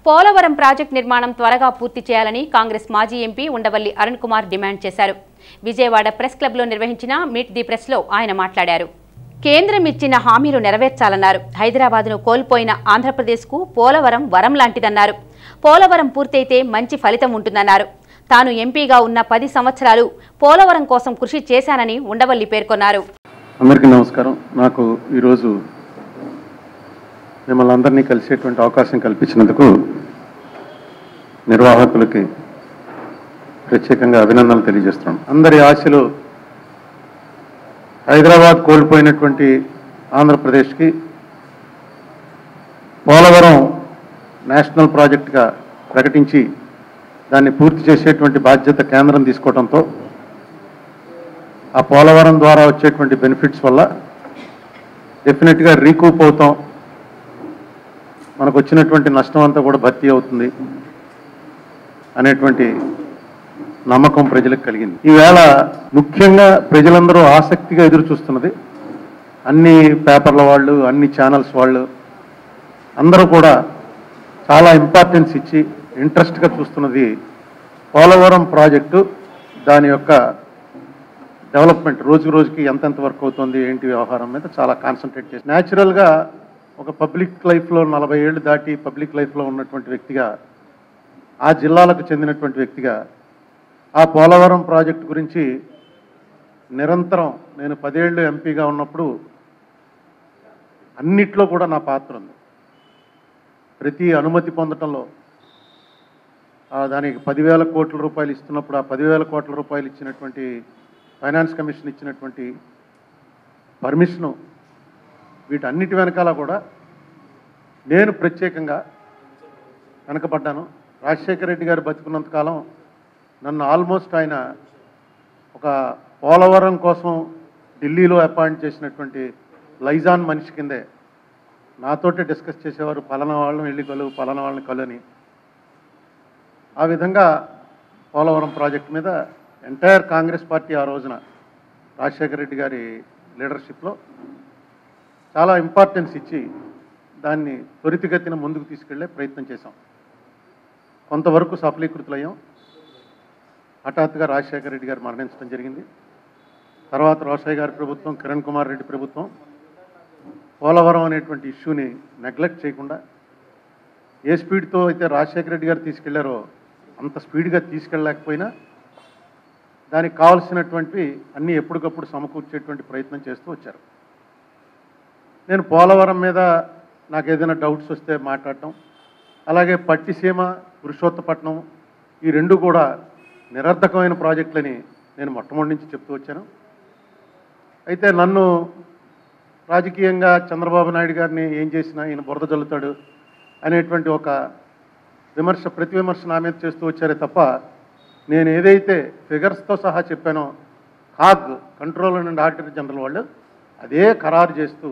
Polavaram project నిర్మాణం త్వరగా పూర్తి చేయాలని కాంగ్రెస్ మాజీ ఎంపీ ఉండవల్లి అరుణ్ కుమార్ డిమాండ్ చేశారు విజయవాడ ప్రెస్ క్లబ్లో నిర్వహించిన మీట్ ది ప్రెస్లో ఆయన మాట్లాడారు కేంద్రం ఇచ్చిన హామీలు నెరవేర్చాలన్నారు హైదరాబాద్ను కోల్పోయిన ఆంధ్రప్రదేశ్కు పోలవరం వరం లాంటిదన్నారు పోలవరం పూర్తయితే మంచి ఫలితం ఉంటుందన్నారు తాను ఎంపీగా ఉన్న పది సంవత్సరాలు పోలవరం కోసం కృషి చేశానని ఉండవల్లి పేర్కొన్నారు అందరికీ నమస్కారం నాకు ఈరోజు మిమ్మల్ని అందరినీ కలిసేటువంటి అవకాశం కల్పించినందుకు నిర్వాహకులకి ప్రత్యేకంగా అభినందనలు తెలియజేస్తున్నాను అందరి ఆశలు హైదరాబాద్ కోల్పోయినటువంటి ఆంధ్రప్రదేశ్కి పోలవరం నేషనల్ ప్రాజెక్టుగా ప్రకటించి దాన్ని పూర్తి చేసేటువంటి బాధ్యత కేంద్రం తీసుకోవడంతో ఆ పోలవరం ద్వారా వచ్చేటువంటి బెనిఫిట్స్ వల్ల డెఫినెట్గా రీకూప్ అవుతాం మనకు వచ్చినటువంటి నష్టం అంతా కూడా భర్తీ అవుతుంది అనేటువంటి నమ్మకం ప్రజలకు కలిగింది ఈవేళ ముఖ్యంగా ప్రజలందరూ ఆసక్తిగా ఎదురు చూస్తున్నది అన్ని పేపర్ల వాళ్ళు అన్ని ఛానల్స్ వాళ్ళు అందరూ కూడా చాలా ఇంపార్టెన్స్ ఇచ్చి ఇంట్రెస్ట్గా చూస్తున్నది పోలవరం ప్రాజెక్టు దాని యొక్క డెవలప్మెంట్ రోజు రోజుకి ఎంతెంత వర్క్ అవుతుంది ఏంటి వ్యవహారం మీద చాలా కాన్సన్ట్రేట్ చేసి న్యాచురల్గా ఒక పబ్లిక్ లైఫ్లో నలభై ఏళ్ళు దాటి పబ్లిక్ లైఫ్లో ఉన్నటువంటి వ్యక్తిగా ఆ జిల్లాలకు చెందినటువంటి వ్యక్తిగా ఆ పోలవరం ప్రాజెక్టు గురించి నిరంతరం నేను పదేళ్ళు ఎంపీగా ఉన్నప్పుడు అన్నిట్లో కూడా నా పాత్ర ఉంది ప్రతి అనుమతి పొందటంలో ఆ దానికి పదివేల కోట్ల రూపాయలు ఇస్తున్నప్పుడు ఆ పదివేల కోట్ల రూపాయలు ఇచ్చినటువంటి ఫైనాన్స్ కమిషన్ ఇచ్చినటువంటి పర్మిషను వీటన్నిటి వెనకాల కూడా నేను ప్రత్యేకంగా వెనకబడ్డాను రాజశేఖర రెడ్డి గారు బతుకున్నంతకాలం నన్ను ఆల్మోస్ట్ ఆయన ఒక పోలవరం కోసం ఢిల్లీలో అపాయింట్ చేసినటువంటి లైజాన్ మనిషి కిందే నాతోటే డిస్కస్ చేసేవారు పలానా వాళ్ళని వెళ్ళి కలు పలానా వాళ్ళని కలు అని ఆ విధంగా పోలవరం ప్రాజెక్ట్ మీద ఎంటైర్ కాంగ్రెస్ పార్టీ ఆ రోజున రాజశేఖర రెడ్డి గారి లీడర్షిప్లో చాలా ఇంపార్టెన్స్ ఇచ్చి దాన్ని త్వరితగతిన ముందుకు తీసుకెళ్లే ప్రయత్నం చేశాం కొంతవరకు సఫలీకృతులయ్యాం హఠాత్తుగా రాజశేఖర రెడ్డి గారు మరణించడం జరిగింది తర్వాత రోషయ్య గారి ప్రభుత్వం కిరణ్ కుమార్ రెడ్డి ప్రభుత్వం పోలవరం అనేటువంటి ఇష్యూని నెగ్లెక్ట్ చేయకుండా ఏ స్పీడ్తో అయితే రాజశేఖర రెడ్డి గారు తీసుకెళ్లారో అంత స్పీడ్గా తీసుకెళ్ళలేకపోయినా దానికి కావలసినటువంటి అన్నీ ఎప్పటికప్పుడు సమకూర్చేటువంటి ప్రయత్నం చేస్తూ వచ్చారు నేను పోలవరం మీద నాకు ఏదైనా డౌట్స్ వస్తే మాట్లాడటం అలాగే పట్టిసీమ పురుషోత్తపట్నం ఈ రెండు కూడా నిరర్ధకమైన ప్రాజెక్టులని నేను మొట్టమొదటి నుంచి చెప్తూ వచ్చాను అయితే నన్ను రాజకీయంగా చంద్రబాబు నాయుడు గారిని ఏం చేసినా ఈయన బురద జల్లుతాడు అనేటువంటి ఒక విమర్శ ప్రతి విమర్శ నా మీద చేస్తూ వచ్చారే తప్ప నేను ఏదైతే ఫిగర్స్తో సహా చెప్పానో CAG controller and auditor general వాళ్ళు అదే ఖరారు చేస్తూ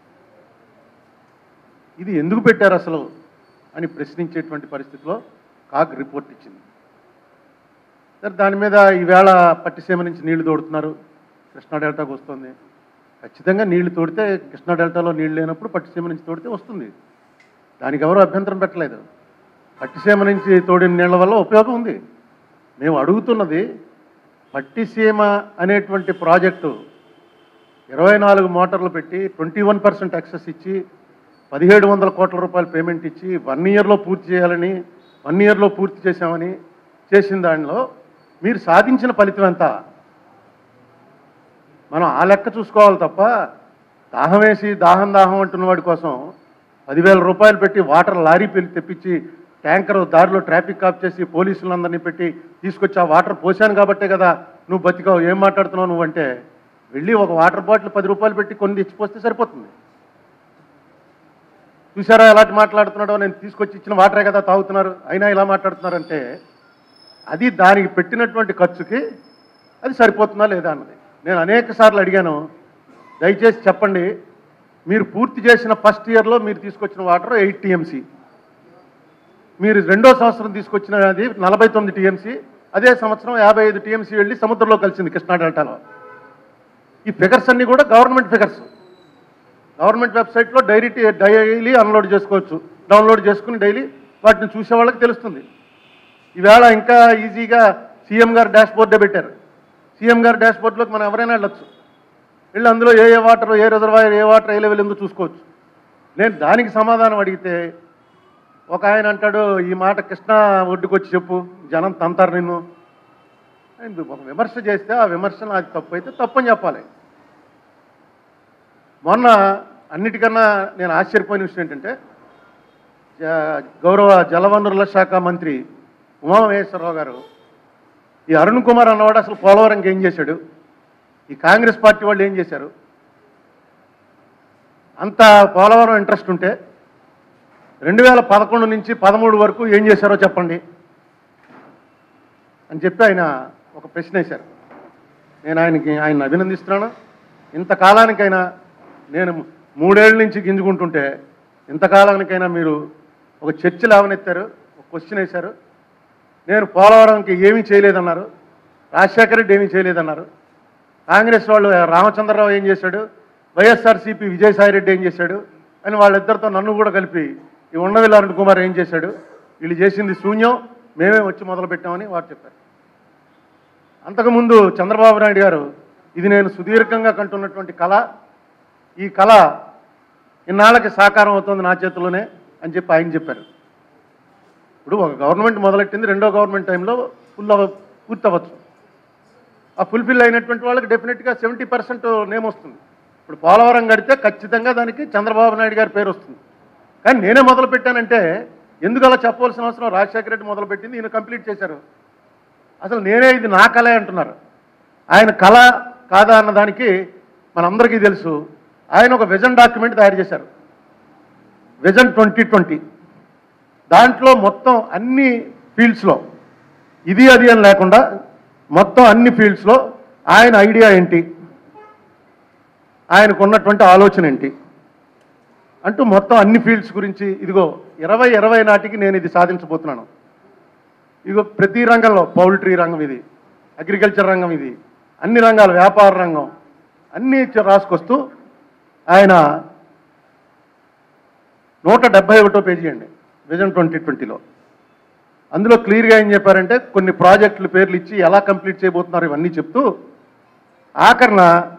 ఇది ఎందుకు పెట్టారు అసలు అని ప్రశ్నించేటువంటి పరిస్థితిలో కాగ్ రిపోర్ట్ ఇచ్చింది సరే దాని మీద ఈవేళ పట్టిసీమ నుంచి నీళ్లు తోడుతున్నారు కృష్ణా డెల్టాకు వస్తుంది ఖచ్చితంగా నీళ్లు తోడితే కృష్ణా డెల్టాలో నీళ్లు లేనప్పుడు పట్టిసీమ నుంచి తోడితే వస్తుంది దానికి ఎవరు అభ్యంతరం పెట్టలేదు పట్టిసీమ నుంచి తోడిన నీళ్ల వల్ల ఉపయోగం ఉంది మేము అడుగుతున్నది పట్టిసీమ అనేటువంటి ప్రాజెక్టు ఇరవై నాలుగు మోటార్లు పెట్టి ట్వంటీ వన్ పర్సెంట్ యాక్సెస్ ఇచ్చి పదిహేడు వందల కోట్ల రూపాయలు పేమెంట్ ఇచ్చి వన్ ఇయర్లో పూర్తి చేయాలని వన్ ఇయర్లో పూర్తి చేశామని చేసిన దానిలో మీరు సాధించిన ఫలితం ఎంత మనం ఆ లెక్క చూసుకోవాలి తప్ప దాహం వేసి దాహం దాహం అంటున్న వాడి కోసం పదివేల రూపాయలు పెట్టి వాటర్ లారీ పెళ్లి తెప్పించి ట్యాంకర్ దారిలో ట్రాఫిక్ ఆఫ్ చేసి పోలీసులందరినీ పెట్టి తీసుకొచ్చి ఆ వాటర్ పోసాను కాబట్టే కదా నువ్వు బతికావు ఏం మాట్లాడుతున్నావు నువ్వంటే వెళ్ళి ఒక వాటర్ బాటిల్ పది రూపాయలు పెట్టి కొన్ని తెచ్చిపోస్తే సరిపోతుంది చూసారా ఎలాంటి మాట్లాడుతున్నాడో నేను తీసుకొచ్చి ఇచ్చిన వాటరే కదా తాగుతున్నారు అయినా ఇలా మాట్లాడుతున్నారంటే అది దానికి పెట్టినటువంటి ఖర్చుకి అది సరిపోతుందా లేదా అన్నది నేను అనేక సార్లు అడిగాను దయచేసి చెప్పండి మీరు పూర్తి చేసిన ఫస్ట్ ఇయర్లో మీరు తీసుకొచ్చిన వాటర్ ఎయిట్ టీఎంసీ మీరు రెండో సంవత్సరం తీసుకొచ్చిన అది నలభై తొమ్మిది టీఎంసీ అదే సంవత్సరం యాభై ఐదు టీఎంసీ వెళ్ళి సముద్రంలో కలిసింది కృష్ణా డెల్టాలో ఈ ఫిగర్స్ అన్నీ కూడా గవర్నమెంట్ ఫిగర్స్ గవర్నమెంట్ వెబ్సైట్లో డైరీ డైలీ అన్లోడ్ చేసుకోవచ్చు డౌన్లోడ్ చేసుకుని డైలీ వాటిని చూసే వాళ్ళకి తెలుస్తుంది ఈవేళ ఇంకా ఈజీగా సీఎం గారు డాష్ బోర్డే పెట్టారు సీఎం గారు డాష్ బోర్డులోకి మనం ఎవరైనా వెళ్ళొచ్చు వెళ్ళి అందులో ఏ ఏ వాటర్ ఏ రిజర్వాయర్ ఏ వాటర్ ఏ లెవెల్ ఉందో చూసుకోవచ్చు నేను దానికి సమాధానం అడిగితే ఒక ఆయన అంటాడు ఈ మాట కృష్ణ ఒడ్డుకు వచ్చి చెప్పు జనం తంతారు నిన్ను ఆయన ఒక విమర్శ చేస్తే ఆ విమర్శ అది తప్పు అయితే తప్పని చెప్పాలి మొన్న అన్నిటికన్నా నేను ఆశ్చర్యపోయిన విషయం ఏంటంటే జ- గౌరవ జలవనరుల శాఖ మంత్రి ఉమామహేశ్వరరావు గారు ఈ అరుణ్ కుమార్ అన్నవాడు అసలు పోలవరంకి ఏం చేశాడు ఈ కాంగ్రెస్ పార్టీ వాళ్ళు ఏం చేశారు అంత పోలవరం ఇంట్రెస్ట్ ఉంటే రెండు వేల పదకొండు నుంచి పదమూడు వరకు ఏం చేశారో చెప్పండి అని చెప్పి ఆయన ఒక ప్రశ్న వేశారు నేను ఆయనకి ఆయన అభినందిస్తున్నాను ఇంతకాలానికైనా నేను మూడేళ్ల నుంచి గింజుకుంటుంటే ఇంతకాలానికైనా మీరు ఒక చర్చ లేవనెత్తారు ఒక క్వశ్చన్ వేశారు నేను పోలవరంకి ఏమీ చేయలేదన్నారు రాజశేఖర రెడ్డి ఏమీ చేయలేదన్నారు కాంగ్రెస్ వాళ్ళు రామచంద్రరావు ఏం చేశాడు వైఎస్ఆర్సీపీ విజయసాయి రెడ్డి ఏం చేశాడు అని వాళ్ళిద్దరితో నన్ను కూడా కలిపి ఈ ఉండవిల్లి అరుణ్ కుమార్ ఏం చేశాడు వీళ్ళు చేసింది శూన్యం మేమే వచ్చి మొదలు పెట్టామని వారు చెప్పారు అంతకుముందు చంద్రబాబు నాయుడు గారు ఇది నేను సుదీర్ఘంగా కంటున్నటువంటి కళ ఈ కళ ఇన్నాళ్ళకి సాకారం అవుతుంది నా చేతిలోనే అని చెప్పి ఆయన చెప్పారు ఇప్పుడు ఒక గవర్నమెంట్ మొదలెట్టింది రెండో గవర్నమెంట్ టైంలో ఫుల్ అవ పూర్తి అవ్వచ్చు ఆ ఫుల్ఫిల్ అయినటువంటి వాళ్ళకి డెఫినెట్గా సెవెంటీ పర్సెంట్ నేమ్ వస్తుంది ఇప్పుడు పోలవరం కడితే ఖచ్చితంగా దానికి చంద్రబాబు నాయుడు గారి పేరు వస్తుంది కానీ నేనే మొదలు పెట్టానంటే ఎందుకు అలా చెప్పవలసిన అవసరం రాజశేఖర రెడ్డి మొదలుపెట్టింది ఈయన కంప్లీట్ చేశారు అసలు నేనే ఇది నా కళ అంటున్నారు ఆయన కళ కాదా అన్న దానికి మనందరికీ తెలుసు ఆయన ఒక విజన్ డాక్యుమెంట్ తయారు చేశారు విజన్ ట్వంటీ ట్వంటీ దాంట్లో మొత్తం అన్ని ఫీల్డ్స్లో ఇది అది అని లేకుండా మొత్తం అన్ని ఫీల్డ్స్లో ఆయన ఐడియా ఏంటి ఆయనకు ఉన్నటువంటి ఆలోచన ఏంటి అంటూ మొత్తం అన్ని ఫీల్డ్స్ గురించి ఇదిగో ఇరవై ఇరవై నాటికి నేను ఇది సాధించబోతున్నాను ఇదిగో ప్రతి రంగంలో పౌల్ట్రీ రంగం ఇది అగ్రికల్చర్ రంగం ఇది అన్ని రంగాలు వ్యాపార రంగం అన్నీ ఇచ్చి రాసుకొస్తూ ఆయన నూట డెబ్బై ఒకటో పేజీ అండి విజన్ ట్వంటీ ట్వంటీలో అందులో క్లియర్గా ఏం చెప్పారంటే కొన్ని ప్రాజెక్టుల పేర్లు ఇచ్చి ఎలా కంప్లీట్ చేయబోతున్నారు ఇవన్నీ చెప్తూ ఆఖరణ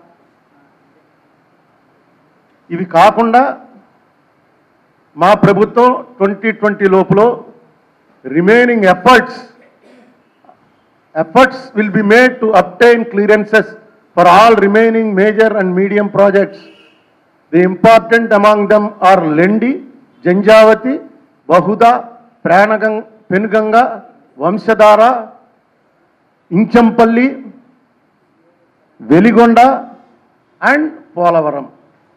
ఇవి కాకుండా మా ప్రభుత్వం ట్వంటీ ట్వంటీ లోపల remaining efforts efforts will be made to obtain clearances for all remaining major and medium projects. The important among them are Lendi, Janjavati, Bahuda, Pranagang, Penganga, Vamsadara, Inchampalli, Veligonda and Polavaram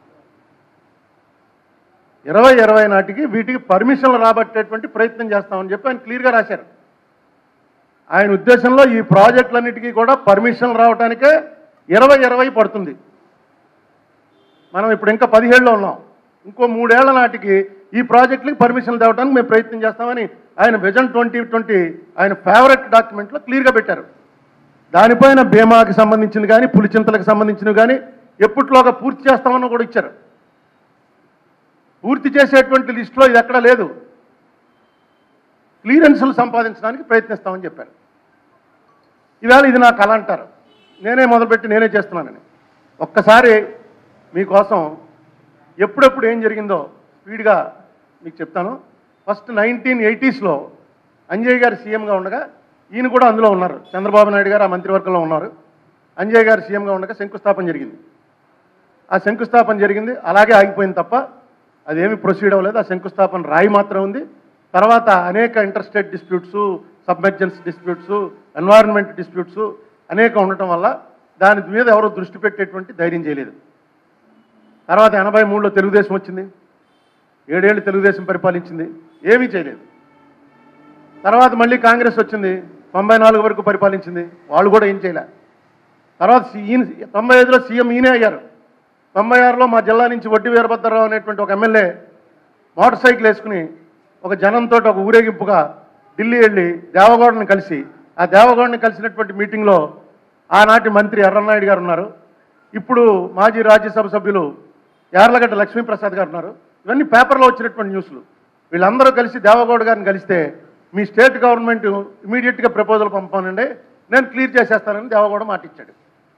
ఇరవై ఇరవై నాటికి వీటికి పర్మిషన్లు రాబట్టేటువంటి ప్రయత్నం చేస్తామని చెప్పి ఆయన క్లియర్గా రాశారు ఆయన ఉద్దేశంలో ఈ ప్రాజెక్టులన్నిటికీ కూడా పర్మిషన్ రావడానికే ఇరవై ఇరవై పడుతుంది మనం ఇప్పుడు ఇంకా పదిహేడులో ఉన్నాం ఇంకో మూడేళ్ల నాటికి ఈ ప్రాజెక్టులకి పర్మిషన్ తేవడానికి మేము ప్రయత్నం చేస్తామని ఆయన విజన్ ట్వంటీ ట్వంటీ ఆయన ఫేవరెట్ డాక్యుమెంట్లో క్లియర్గా పెట్టారు దానిపైన బీమాకి సంబంధించింది కానీ పులిచింతలకు సంబంధించినవి కానీ ఎప్పట్లోగా పూర్తి చేస్తామని కూడా ఇచ్చారు పూర్తి చేసేటువంటి లిస్టులో ఇది ఎక్కడ లేదు క్లియరెన్సులు సంపాదించడానికి ప్రయత్నిస్తామని చెప్పారు ఈవేళ ఇది నా కళ అంటారు నేనే మొదలుపెట్టి నేనే చేస్తున్నానని ఒక్కసారి మీకోసం ఎప్పుడెప్పుడు ఏం జరిగిందో స్పీడ్గా మీకు చెప్తాను ఫస్ట్ నైన్టీన్ ఎయిటీస్లో అంజయ్ గారు సీఎంగా ఉండగా ఈయన కూడా అందులో ఉన్నారు చంద్రబాబు నాయుడు గారు ఆ మంత్రివర్గంలో ఉన్నారు అంజయ్ గారు సీఎంగా ఉండగా శంకుస్థాపన జరిగింది ఆ శంకుస్థాపన జరిగింది అలాగే ఆగిపోయింది తప్ప అదేమి ప్రొసీడ్ అవ్వలేదు ఆ శంకుస్థాపన రాయి మాత్రం ఉంది తర్వాత అనేక interstate disputes submergence disputes environment disputes అనేక ఉండటం వల్ల దాని మీద ఎవరు దృష్టి పెట్టేటువంటి ధైర్యం చేయలేదు తర్వాత ఎనభై మూడులో తెలుగుదేశం వచ్చింది ఏడేళ్ళు తెలుగుదేశం పరిపాలించింది ఏమీ చేయలేదు తర్వాత మళ్ళీ కాంగ్రెస్ వచ్చింది తొంభై నాలుగు వరకు పరిపాలించింది వాళ్ళు కూడా ఏం చేయలే తర్వాత సి- ఈయన తొంభై ఐదులో సీఎం ఈయనే అయ్యారు తొంభై ఆరులో మా జిల్లా నుంచి వడ్డీ వీరభద్రరావు అనేటువంటి ఒక ఎమ్మెల్యే మోటార్ సైకిల్ వేసుకుని ఒక జనంతో ఒక ఊరేగింపుగా ఢిల్లీ వెళ్ళి దేవగౌడని కలిసి ఆ దేవగౌడని కలిసినటువంటి మీటింగ్లో ఆనాటి మంత్రి ఎర్రనాయుడు గారు ఉన్నారు ఇప్పుడు మాజీ రాజ్యసభ సభ్యులు యార్లగడ్డ లక్ష్మీప్రసాద్ గారు ఉన్నారు ఇవన్నీ పేపర్లో వచ్చినటువంటి న్యూస్లు వీళ్ళందరూ కలిసి దేవగౌడ గారిని కలిస్తే మీ స్టేట్ గవర్నమెంట్ ఇమీడియట్గా ప్రపోజల్ పంపనండి నేను క్లియర్ చేసేస్తానని దేవగౌడ మాట ఇచ్చాడు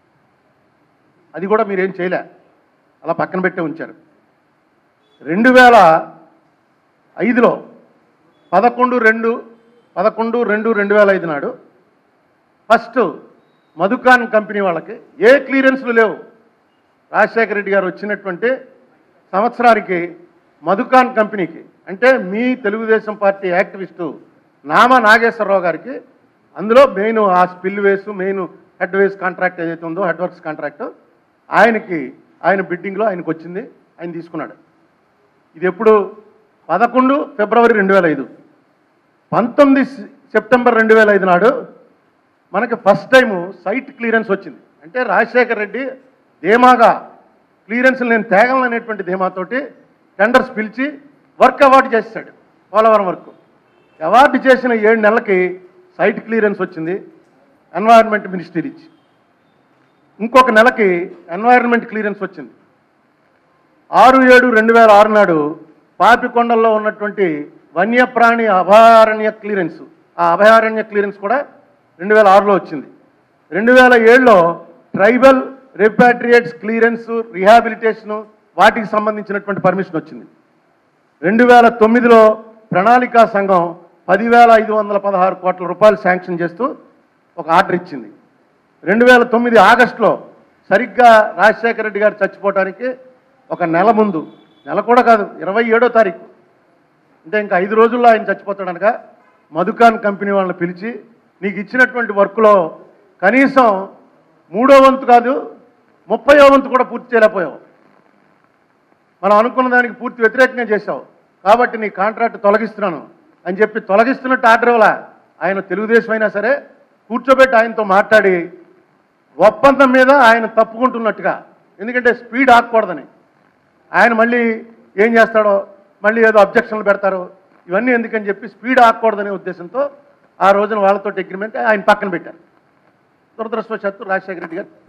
అది కూడా మీరేం చేయలే అలా పక్కన పెట్టే ఉంచారు రెండు వేల ఐదులో పదకొండు రెండు పదకొండు రెండు రెండు వేల ఐదు నాడు ఫస్ట్ మధుకాన్ కంపెనీ వాళ్ళకి ఏ క్లియరెన్స్లు లేవు రాజశేఖర రెడ్డి గారు వచ్చినటువంటి సంవత్సరానికి మధుకాన్ కంపెనీకి అంటే మీ తెలుగుదేశం పార్టీ యాక్టివిస్టు నామా నాగేశ్వరరావు గారికి అందులో మెయిన్ ఆ స్పిల్ వేసు మెయిన్ హెడ్ వేస్ కాంట్రాక్ట్ ఏదైతే ఉందో హెడ్ వర్క్స్ కాంట్రాక్ట్ ఆయనకి ఆయన బిడ్డింగ్లో ఆయనకు వచ్చింది ఆయన తీసుకున్నాడు ఇది ఎప్పుడు పదకొండు ఫిబ్రవరి రెండు వేల ఐదు పంతొమ్మిది సెప్టెంబర్ రెండు వేల ఐదు నాడు మనకి ఫస్ట్ టైము సైట్ క్లియరెన్స్ వచ్చింది అంటే రాజశేఖర రెడ్డి ధీమాగా క్లియరెన్స్ నేను తేగలను అనేటువంటి ధీమాతోటి టెండర్స్ పిలిచి వర్క్ అవార్డు చేశాడు పోలవరం వర్క్ అవార్డు చేసిన ఏడు నెలలకి సైట్ క్లియరెన్స్ వచ్చింది ఎన్వైరన్మెంట్ మినిస్ట్రీ ఇచ్చి ఇంకొక నెలకి ఎన్వైరన్మెంట్ క్లియరెన్స్ వచ్చింది ఆరు ఏడు రెండు వేల ఆరు నాడు పాపికొండల్లో ఉన్నటువంటి వన్యప్రాణి అభయారణ్య క్లియరెన్స్ ఆ అభయారణ్య క్లియరెన్స్ కూడా రెండు వేల ఆరులో వచ్చింది రెండు వేల ఏడులో ట్రైబల్ రిపాట్రియేట్స్ క్లియరెన్స్ రిహాబిలిటేషను వాటికి సంబంధించినటువంటి పర్మిషన్ వచ్చింది రెండు వేల తొమ్మిదిలో ప్రణాళికా సంఘం పదివేల ఐదు వందల పదహారు కోట్ల రూపాయలు శాంక్షన్ చేస్తూ ఒక ఆర్డర్ ఇచ్చింది రెండు వేల తొమ్మిది ఆగస్టులో సరిగ్గా రాజశేఖర రెడ్డి గారు చచ్చిపోవడానికి ఒక నెల ముందు నెల కూడా కాదు ఇరవై ఏడో తారీఖు అంటే ఇంకా ఐదు రోజుల్లో ఆయన చచ్చిపోతాడనక మధుకాన్ కంపెనీ వాళ్ళని పిలిచి నీకు ఇచ్చినటువంటి వర్క్లో కనీసం మూడో వంతు కాదు ముప్పయో వంతు కూడా పూర్తి చేయలేకపోయావు మనం అనుకున్న దానికి పూర్తి వ్యతిరేకంగా చేశావు కాబట్టి నీ కాంట్రాక్ట్ తొలగిస్తున్నాను అని చెప్పి తొలగిస్తున్నట్టు ఆర్డర్ ఇవ్వాల ఆయన తెలుగుదేశం అయినా సరే కూర్చోబెట్టి ఆయనతో మాట్లాడి ఒప్పందం మీద ఆయన తప్పుకుంటున్నట్టుగా ఎందుకంటే స్పీడ్ ఆగకూడదని ఆయన మళ్ళీ ఏం చేస్తాడో మళ్ళీ ఏదో అబ్జెక్షన్లు పెడతారు ఇవన్నీ ఎందుకని చెప్పి స్పీడ్ ఆగకూడదనే ఉద్దేశంతో ఆ రోజున వాళ్ళతో అగ్రిమెంట్ ఆయన పక్కన పెట్టారు దురదృష్టవశాత్తు రాజశేఖర రెడ్డి గారు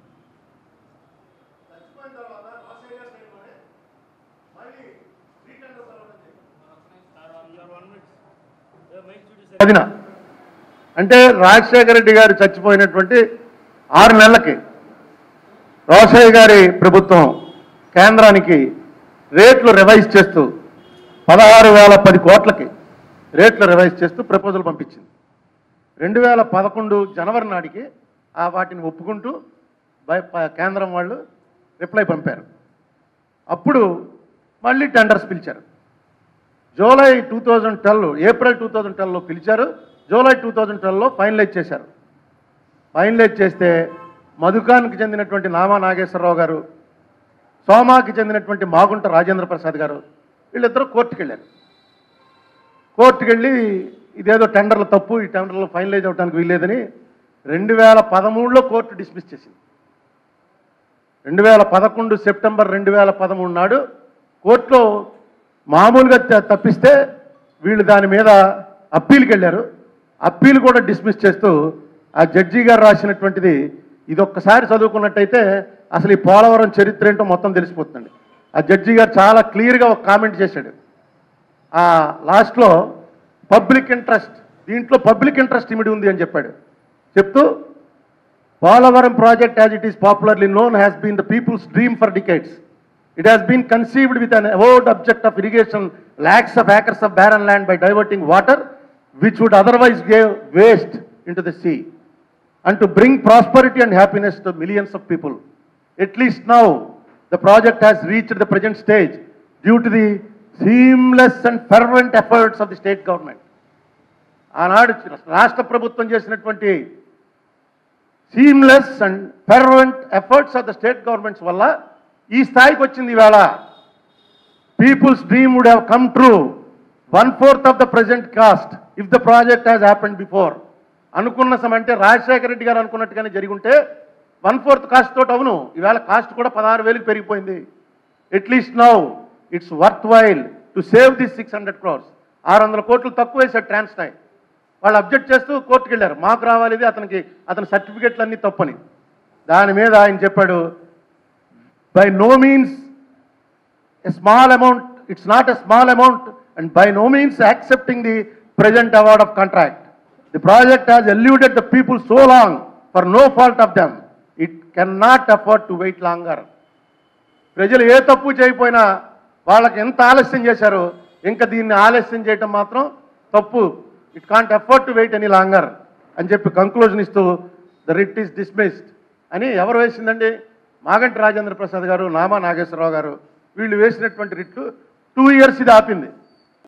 పదిన అంటే రాజశేఖర రెడ్డి గారు చచ్చిపోయినటువంటి ఆరు నెలలకి రోషయ్య గారి ప్రభుత్వం కేంద్రానికి రేట్లు రివైజ్ చేస్తూ పదహారు వేల పది కోట్లకి రేట్లు రివైజ్ చేస్తూ ప్రపోజల్ పంపించింది రెండు వేల పదకొండు జనవరి నాటికి ఆ వాటిని ఒప్పుకుంటూ బై- ప- కేంద్రం వాళ్ళు రిప్లై పంపారు అప్పుడు మళ్ళీ టెండర్స్ పిలిచారు July two thousand twelve April two thousand ట్వెల్వ్లో పిలిచారు జూలై టూ థౌజండ్ ట్వెల్వ్లో ఫైనలైజ్ చేశారు ఫైనలైజ్ చేస్తే మధుకాన్కి చెందినటువంటి నామా నాగేశ్వరరావు గారు సోమాకి చెందినటువంటి మాగుంట రాజేంద్ర ప్రసాద్ గారు వీళ్ళిద్దరూ కోర్టుకి వెళ్ళారు కోర్టుకి వెళ్ళి ఇదేదో టెండర్ల తప్పు ఈ టెండర్లు ఫైనలైజ్ అవడానికి వీల్లేదని రెండు వేల పదమూడులో కోర్టు డిస్మిస్ చేసింది రెండు వేల పదకొండు సెప్టెంబర్ రెండు వేల పదమూడు నాడు కోర్టులో మామూలుగా త- తప్పిస్తే వీళ్ళు దాని మీద అప్పీల్కి వెళ్ళారు అప్పీల్ కూడా డిస్మిస్ చేస్తూ ఆ జడ్జి గారు రాసినటువంటిది ఇది ఒక్కసారి చదువుకున్నట్టయితే అసలు ఈ పోలవరం చరిత్ర ఏంటో మొత్తం తెలిసిపోతుంది ఆ జడ్జి గారు చాలా క్లియర్గా ఒక కామెంట్ చేశాడు ఆ లాస్ట్లో పబ్లిక్ ఇంట్రెస్ట్ దీంట్లో పబ్లిక్ ఇంట్రెస్ట్ ఇమిడి ఉంది అని చెప్పాడు చెప్తూ Polavaram project as it is popularly known has been the people's dream for decades. It has been conceived with an avowed object of irrigation lakhs of acres of barren land by diverting water which would otherwise give waste into the sea and to bring prosperity and happiness to millions of people. At least now, the project has reached the present stage due to the seamless and fervent efforts of the state government. ఆనాడు రాష్ట్ర ప్రభుత్వం చేసినటువంటి seamless and fervent efforts of the state governments వల్ల ఈ స్థాయికి వచ్చింది ఈవేళ people's dream would have come true one fourth of the present cost if the project has happened before అనుకున్న సమ అంటే రాజశేఖర రెడ్డి గారు అనుకున్నట్టుగానే జరిగి ఉంటే వన్ ఫోర్త్ కాస్ట్ తోటి అవును ఈవేళ కాస్ట్ కూడా పదహారు వేలకు పెరిగిపోయింది at least now it's worth while to save this six hundred crores ఆరు వందల కోట్లు తక్కువ వేశారు ట్రాన్స్టాయ్ వాళ్ళు అబ్జెక్ట్ చేస్తూ కోర్టుకు వెళ్ళారు మాకు రావాలి ఇది అతనికి అతని సర్టిఫికెట్లు అన్నీ తప్పని దాని మీద ఆయన చెప్పాడు by no means a small amount it's not a small amount and by no means accepting the present award of contract. The project has eluded the people so long for no fault of them. It cannot afford to wait longer. ప్రజలు ఏ తప్పు చేయకపోయినా వాళ్ళకి ఎంత ఆలస్యం చేశారో ఇంకా దీన్ని ఆలస్యం చేయటం మాత్రం తప్పు it can't afford to wait any longer అని చెప్పి కంక్లూజన్ ఇస్తూ ద రిట్ ఈస్ డిస్మిస్డ్ అని ఎవరు వేసిందండి మాగంటి రాజేంద్ర ప్రసాద్ గారు నామా నాగేశ్వరరావు గారు వీళ్ళు వేసినటువంటి రిట్లు టూ ఇయర్స్ ఇది ఆపింది